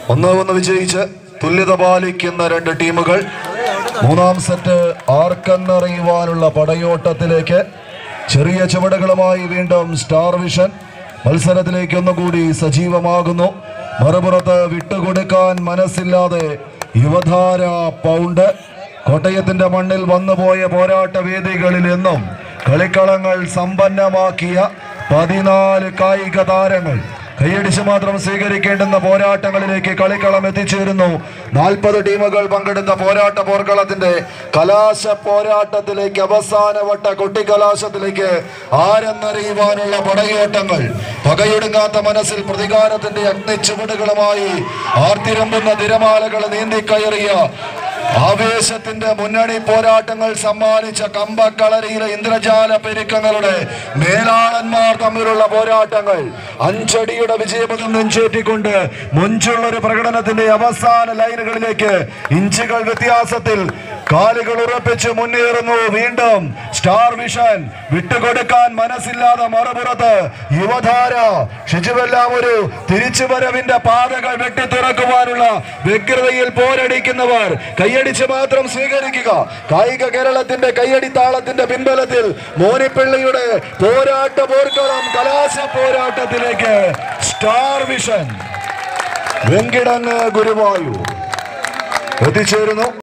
ഒന്ന് ഒന്ന് വിജയിച്ച് തുല്യത പാലിക്കുന്ന രണ്ട് ടീമുകൾ മൂന്നാം സെറ്റ് ആർക്കെന്നറിയുവാനുള്ള പടയോട്ടത്തിലേക്ക് ചെറിയ ചുവടുകളുമായി വീണ്ടും സ്റ്റാർ വിഷൻ മത്സരത്തിലേക്ക് ഒന്നുകൂടി സജീവമാകുന്നു മറുപുറത്ത് വിട്ടുകൊടുക്കാൻ മനസ്സില്ലാതെ യുവധാര പൗണ്ട് കോട്ടയത്തിന്റെ മണ്ണിൽ വന്നുപോയ പോരാട്ട വേദികളിൽ എന്നും കളിക്കളങ്ങൾ സമ്പന്നമാക്കിയ പതിനാല് കായിക താരങ്ങൾ കൈയടിച്ച് മാത്രം സ്വീകരിക്കേണ്ടുന്ന പോരാട്ടങ്ങളിലേക്ക് കളിക്കളം എത്തിച്ചേരുന്നു നാൽപ്പത് ടീമുകൾ പങ്കെടുത്ത പോരാട്ട പോർക്കളത്തിന്റെ കലാശ പോരാട്ടത്തിലേക്ക് അവസാനവട്ട കൊട്ടിക്കലാശത്തിലേക്ക് ആരെന്നറിയുവാനുള്ള പടയോട്ടങ്ങൾ പകയൊടുങ്ങാത്ത മനസ്സിൽ പ്രതികാരത്തിന്റെ അഗ്നിച്ചുവടുകളുമായി ആർത്തിരമ്പുന്ന തിരമാലകൾ നീന്തിക്കയറിയ ആവേശത്തിന്റെ മുന്നണി പോരാട്ടങ്ങൾ സമ്മാനിച്ച കമ്പക്കളരിയിലെ ഇന്ദ്രജാല പെരുക്കങ്ങളുടെ മേലാളന്മാർ തമ്മിലുള്ള പോരാട്ടങ്ങൾ അഞ്ചടിയുടെ വിജയപഥം നെഞ്ചേറ്റിക്കൊണ്ട് മുഞ്ചുള്ളൊരു പ്രകടനത്തിന്റെ അവസാന ലൈനുകളിലേക്ക് ഇഞ്ചുകൾ വ്യത്യാസത്തിൽ കാലുകൾ ഉറപ്പിച്ച് മുന്നേറുന്നു വീണ്ടും സ്റ്റാർ വിഷൻ വിട്ടുകൊടുക്കാൻ മനസ്സില്ലാതെ മറുപുറത്ത് യുവധാര ഷിജുവെല്ലാം ഒരു തിരിച്ചുവരവിന്റെ പാതകൾ വെട്ടിത്തുറക്കുവാനുള്ള വ്യഗ്രതയിൽ പോരടിക്കുന്നവർ കൈയടിച്ച് മാത്രം സ്വീകരിക്കുക കായിക കേരളത്തിന്റെ കൈയടി താളത്തിന്റെ പിൻബലത്തിൽ മോനിപ്പിള്ളിയുടെ പോരാട്ട പോർക്കളം കലാശ പോരാട്ടത്തിലേക്ക് സ്റ്റാർ വിഷൻ വെങ്കിടങ്ങ് ഗുരുവായൂർ എത്തിച്ചേരുന്നു